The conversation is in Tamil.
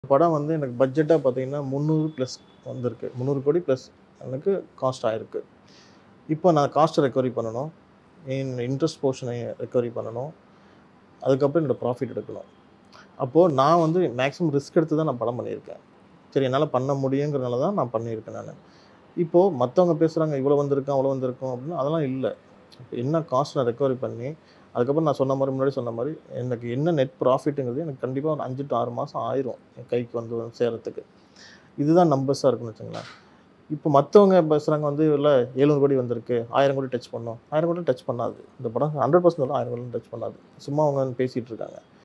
படம் வந்து எனக்கு பட்ஜெட்டாக பார்த்தீங்கன்னா முந்நூறு ப்ளஸ் வந்திருக்கு முந்நூறு கோடி ப்ளஸ் எனக்கு காஸ்ட் ஆயிருக்கு இப்போ நான் காஸ்ட்டை ரெக்கவரி பண்ணணும் என் இன்ட்ரெஸ்ட் போர்ஷனை ரெக்கவரி பண்ணணும் அதுக்கப்புறம் என்னோடய ப்ராஃபிட் எடுக்கணும் அப்போது நான் வந்து மேக்ஸிமம் ரிஸ்க் எடுத்து தான் நான் படம் பண்ணியிருக்கேன் சரி என்னால் பண்ண முடியுங்கிறனால தான் நான் பண்ணியிருக்கேன் நான் இப்போது மற்றவங்க பேசுகிறாங்க இவ்வளோ வந்திருக்கும் அவ்வளோ வந்திருக்கும் அப்படின்னு அதெல்லாம் இல்லை இப்போ என்ன காஸ்ட் நான் ரெக்கவரி பண்ணி அதுக்கப்புறம் நான் சொன்ன மாதிரி முன்னாடி சொன்ன மாதிரி எனக்கு என்ன நெட் ப்ராஃபிட்டுங்கிறது எனக்கு கண்டிப்பாக ஒரு அஞ்சு டு ஆறு மாதம் ஆயிரும் என் கைக்கு வந்து சேரத்துக்கு இதுதான் நம்பர்ஸாக இருக்குன்னு வச்சுங்களேன் இப்போ மற்றவங்க பேசுகிறாங்க வந்து இல்லை ஏழ்நூறு கோடி வந்திருக்கு ஆயிரம் கோடி டச் பண்ணோம் ஆயிரம் கோடி டச் பண்ணாது இந்த படம் ஹண்ட்ரட் பர்சன்ட் ஆயிரம் கோடி டச் பண்ணாது சும்மா அவங்க பேசிகிட்டு இருக்காங்க